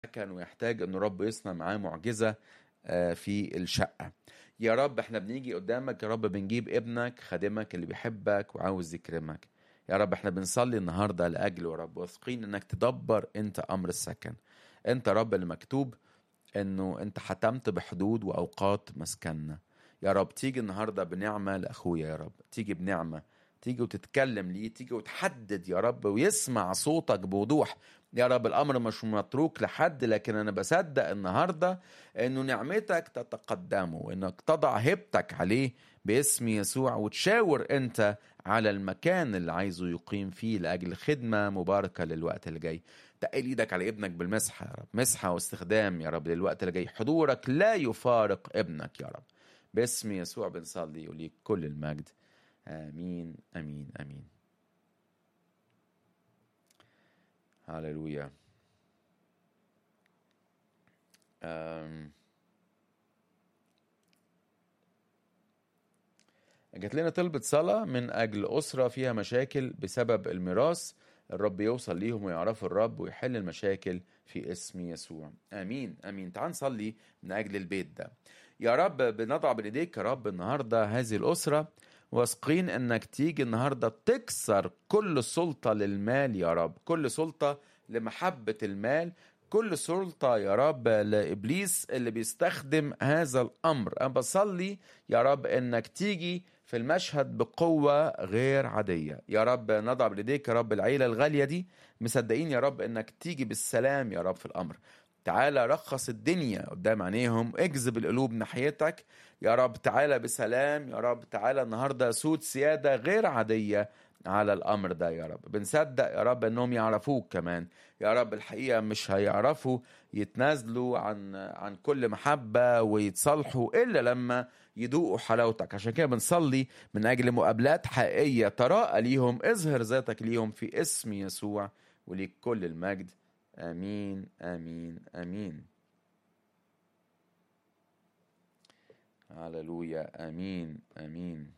سكن ويحتاج ان رب يصنع معاه معجزه آه، في الشقه يا رب احنا بنيجي قدامك يا رب بنجيب ابنك خادمك اللي بيحبك وعاوز يكرمك يا رب احنا بنصلي النهارده لاجله يا رب واثقين انك تدبر انت امر السكن انت رب اللي مكتوب انه انت حتمت بحدود واوقات مسكننا يا رب تيجي النهارده بنعمه لاخويا يا رب تيجي بنعمه تيجي وتتكلم ليه تيجي وتحدد يا رب ويسمع صوتك بوضوح يا رب الامر مش متروك لحد لكن انا بصدق النهارده انه نعمتك تتقدمه وانك تضع هبتك عليه باسم يسوع وتشاور انت على المكان اللي عايزه يقيم فيه لاجل خدمه مباركه للوقت اللي جاي تقل ايدك على ابنك بالمسحه يا رب مسحه واستخدام يا رب للوقت اللي جاي حضورك لا يفارق ابنك يا رب باسم يسوع بنصلي وليك كل المجد امين امين امين هللويا أم. جات لنا طلبة صلاة من أجل أسرة فيها مشاكل بسبب الميراث الرب يوصل ليهم ويعرفوا الرب ويحل المشاكل في اسم يسوع آمين آمين تعال نصلي من أجل البيت ده يا رب بنضع بين ايديك يا رب النهارده هذه الأسرة واثقين انك تيجي النهارده تكسر كل سلطه للمال يا رب كل سلطه لمحبه المال كل سلطه يا رب لابليس اللي بيستخدم هذا الامر انا بصلي يا رب انك تيجي في المشهد بقوة غير عادية يا رب نضع بيديك يا رب العيلة الغالية دي مصدقين يا رب انك تيجي بالسلام يا رب في الامر تعالى رخص الدنيا قدام عينيهم اجذب القلوب ناحيتك يا رب تعالى بسلام يا رب تعالى النهارده سود سياده غير عاديه على الامر ده يا رب بنصدق يا رب انهم يعرفوك كمان يا رب الحقيقه مش هيعرفوا يتنازلوا عن عن كل محبه ويتصالحوا الا لما يذوقوا حلاوتك عشان كده بنصلي من اجل مقابلات حقيقيه تراءى ليهم اظهر ذاتك ليهم في اسم يسوع وليك كل المجد امين امين امين هللويا امين امين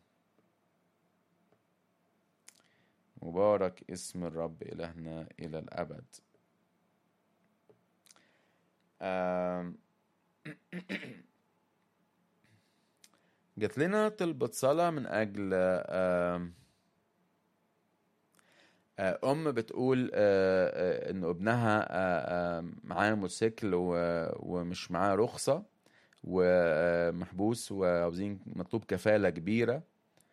مبارك اسم الرب الهنا الى الابد آم. جات لنا طلبة صلاة من أجل آم ام بتقول ان ابنها معاه موتوسيكل ومش معاه رخصه ومحبوس وعاوزين مطلوب كفاله كبيره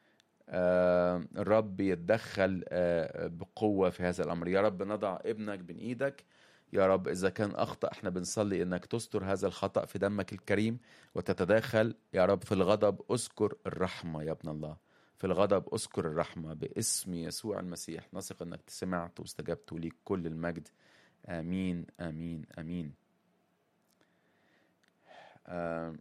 الرب يتدخل بقوه في هذا الامر يا رب نضع ابنك بين ايدك يا رب اذا كان اخطا احنا بنصلي انك تستر هذا الخطا في دمك الكريم وتتداخل يا رب في الغضب اذكر الرحمه يا ابن الله في الغضب اذكر الرحمة باسم يسوع المسيح نثق انك سمعت واستجبت وليك كل المجد امين امين امين آم.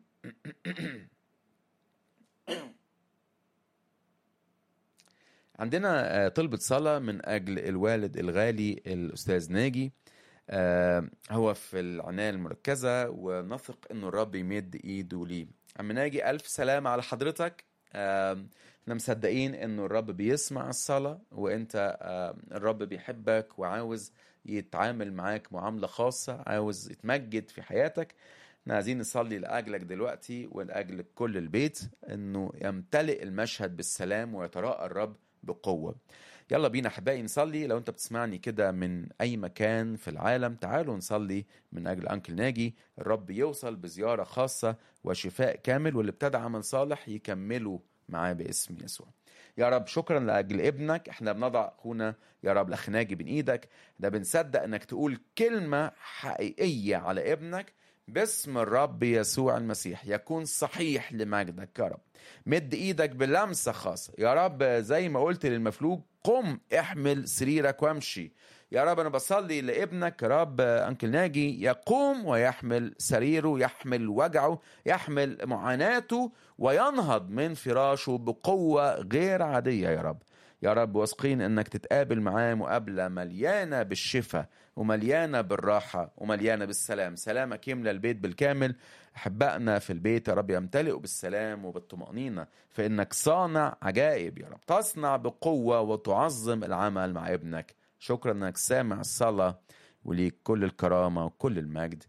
عندنا طلبة صلاة من أجل الوالد الغالي الأستاذ ناجي هو في العناية المركزة ونثق أنه الرب يمد إيده ليه عم ناجي ألف سلام على حضرتك احنا مصدقين انه الرب بيسمع الصلاة وانت الرب بيحبك وعاوز يتعامل معاك معاملة خاصة عاوز يتمجد في حياتك احنا عايزين نصلي لأجلك دلوقتي ولأجل كل البيت انه يمتلئ المشهد بالسلام ويتراءى الرب بقوة يلا بينا احبائي نصلي لو انت بتسمعني كده من اي مكان في العالم تعالوا نصلي من اجل انكل ناجي الرب يوصل بزياره خاصه وشفاء كامل واللي ابتدى عمل صالح يكمله معاه باسم يسوع يا رب شكرا لاجل ابنك احنا بنضع اخونا يا رب الاخ ناجي بين ايدك ده بنصدق انك تقول كلمه حقيقيه على ابنك باسم الرب يسوع المسيح يكون صحيح لمجدك يا رب مد ايدك بلمسه خاصه يا رب زي ما قلت للمفلوج قم احمل سريرك وامشي يا رب انا بصلي لابنك يا رب انكل ناجي يقوم ويحمل سريره يحمل وجعه يحمل معاناته وينهض من فراشه بقوه غير عاديه يا رب يا رب واثقين انك تتقابل معاه مقابله مليانه بالشفاء ومليانه بالراحه ومليانه بالسلام سلامك يملى البيت بالكامل احبائنا في البيت يا رب يمتلئوا بالسلام وبالطمانينه فانك صانع عجائب يا رب تصنع بقوه وتعظم العمل مع ابنك شكرا انك سامع الصلاه وليك كل الكرامة وكل المجد